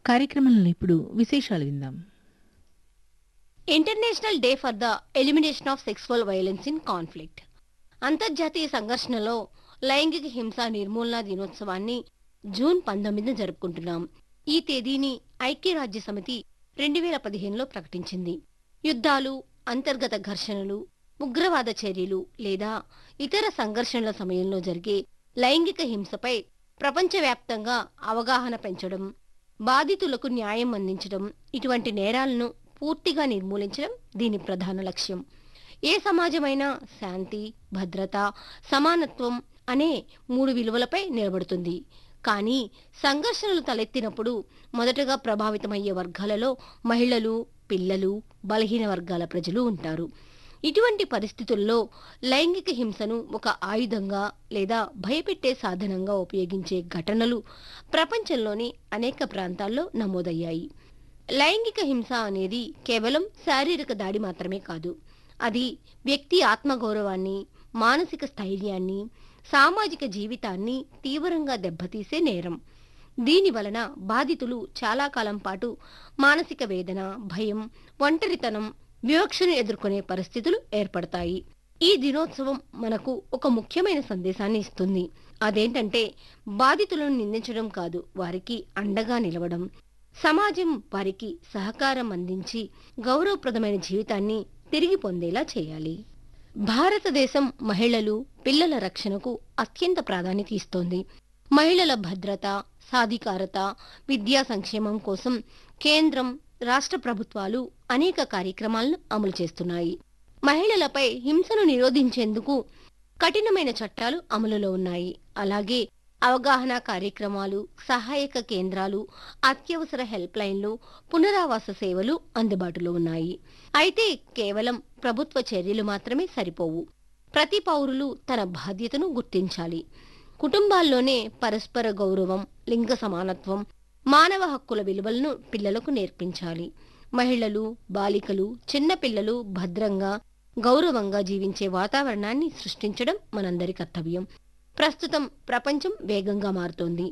కార్యక్రమంలో ఇప్పుడు విశేషాలు విందాం international day for the elimination of sexual violence in conflict అంతర్జాతీయ సంఘర్షణలో లైంగిక హింస నిర్మూలన దినోత్సవాన్ని జూన్ పంతొమ్మిదిన జరుపుకుంటున్నాం ఈ తేదీని ఐక్యరాజ్య సమితి రెండు వేల పదిహేనులో ప్రకటించింది యుద్ధాలు అంతర్గత ఘర్షణలు ఉగ్రవాద చర్యలు లేదా ఇతర సంఘర్షణల సమయంలో జరిగే లైంగిక హింసపై ప్రపంచవ్యాప్తంగా అవగాహన పెంచడం బాధితులకు న్యాయం అందించడం ఇటువంటి నేరాలను పూర్తిగా నిర్మూలించడం దీని ప్రధాన లక్ష్యం ఏ సమాజమైనా శాంతి భద్రత సమానత్వం అనే మూడు విలువలపై నిలబడుతుంది కానీ సంఘర్షణలు తలెత్తినప్పుడు మొదటగా ప్రభావితమయ్యే వర్గాలలో మహిళలు పిల్లలు బలహీన వర్గాల ప్రజలు ఉంటారు ఇటువంటి పరిస్థితుల్లో లైంగిక హింసను ఒక ఆయుధంగా లేదా భయపెట్టే సాధనంగా ఉపయోగించే ఘటనలు ప్రపంచంలోని అనేక ప్రాంతాల్లో నమోదయ్యాయి లైంగిక హింస అనేది కేవలం శారీరక దాడి మాత్రమే కాదు అది వ్యక్తి ఆత్మగౌరవాన్ని మానసిక స్థైర్యాన్ని సామాజిక జీవితాన్ని తీవ్రంగా దెబ్బతీసే నేరం దీని వలన బాధితులు చాలా కాలం పాటు మానసిక వేదన భయం ఒంటరితనం వివక్షను ఎదుర్కొనే పరిస్థితులు ఏర్పడతాయి ఈ దినోత్సవం మనకు ఒక ముఖ్యమైన సందేశాన్ని ఇస్తుంది అదేంటంటే బాధితులను నిందించడం కాదు వారికి అండగా నిలవడం సమాజం వారికి సహకారం అందించి గౌరవప్రదమైన జీవితాన్ని తిరిగి పొందేలా చేయాలి భారతదేశం మహిళలు పిల్లల రక్షణకు అత్యంత ప్రాధాన్యత ఇస్తోంది మహిళల భద్రత సాధికారత విద్యా సంక్షేమం కోసం కేంద్రం రాష్ట్ర ప్రభుత్వాలు అనేక కార్యక్రమాలను అమలు చేస్తున్నాయి మహిళలపై హింసను నిరోధించేందుకు కఠినమైన చట్టాలు అమలులో ఉన్నాయి అలాగే అవగాహన కార్యక్రమాలు సహాయక కేంద్రాలు అత్యవసర హెల్ప్ లైన్లు పునరావాస సేవలు అందుబాటులో ఉన్నాయి అయితే కేవలం ప్రభుత్వ చర్యలు మాత్రమే సరిపోవు ప్రతి పౌరులు తన బాధ్యతను గుర్తించాలి కుటుంబాల్లోనే పరస్పర గౌరవం లింగ సమానత్వం మానవ హక్కుల విలువలను పిల్లలకు నేర్పించాలి మహిళలు బాలికలు చిన్నపిల్లలు భద్రంగా గౌరవంగా జీవించే వాతావరణాన్ని సృష్టించడం మనందరి కర్తవ్యం ప్రస్తుతం ప్రపంచం వేగంగా మారుతోంది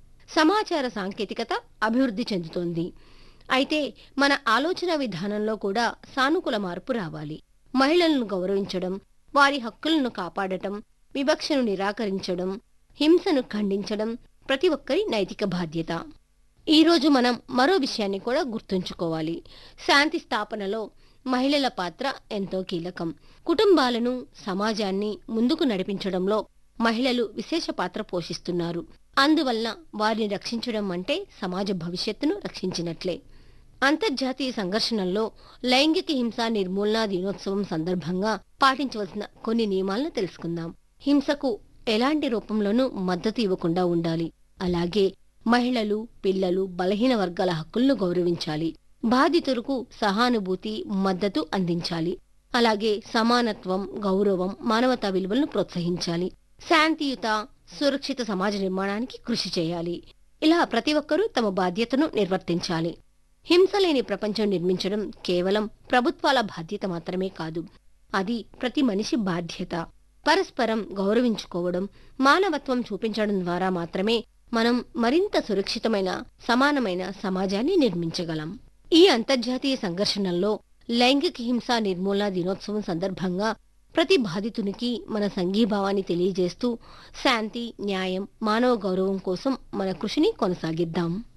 సమాచార సాంకేతికత అభివృద్ధి చెందుతోంది అయితే మన ఆలోచన విధానంలో కూడా సానుకూల మార్పు రావాలి మహిళలను గౌరవించడం వారి హక్కులను కాపాడటం వివక్షను నిరాకరించడం హింసను ఖండించడం ప్రతి ఒక్కరి నైతిక బాధ్యత ఈ రోజు మనం మరో విషయాన్ని కూడా గుర్తుంచుకోవాలి శాంతి స్థాపనలో మహిళల పాత్ర ఎంతో కీలకం కుటుంబాలను సమాజాన్ని ముందుకు నడిపించడంలో మహిళలు విశేష పాత్ర పోషిస్తున్నారు అందువలన వారిని రక్షించడం అంటే సమాజ భవిష్యత్తును రక్షించినట్లే అంతర్జాతీయ సంఘర్షణల్లో లైంగిక హింస నిర్మూలన దినోత్సవం సందర్భంగా పాటించవలసిన కొన్ని నియమాలను తెలుసుకుందాం హింసకు ఎలాంటి రూపంలోనూ మద్దతు ఇవ్వకుండా ఉండాలి అలాగే మహిళలు పిల్లలు బలహీన వర్గాల హక్కులను గౌరవించాలి బాధితులకు సహానుభూతి మద్దతు అందించాలి అలాగే సమానత్వం గౌరవం మానవతా విలువలను ప్రోత్సహించాలి శాంతియుత సురక్షిత సమాజ నిర్మాణానికి కృషి చేయాలి ఇలా ప్రతి ఒక్కరూ తమ బాధ్యతను నిర్వర్తించాలి హింస లేని ప్రపంచం నిర్మించడం కేవలం ప్రభుత్వాల బాధ్యత మాత్రమే కాదు అది ప్రతి మనిషి బాధ్యత పరస్పరం గౌరవించుకోవడం మానవత్వం చూపించడం ద్వారా మాత్రమే మనం మరింత సురక్షితమైన సమానమైన సమాజాన్ని నిర్మించగలం ఈ అంతర్జాతీయ సంఘర్షణల్లో లైంగిక హింస నిర్మూలన దినోత్సవం సందర్భంగా ప్రతి బాధితునికి మన సంఘీభావాన్ని తెలియజేస్తూ శాంతి న్యాయం మానవ గౌరవం కోసం మన కృషిని కొనసాగిద్దాం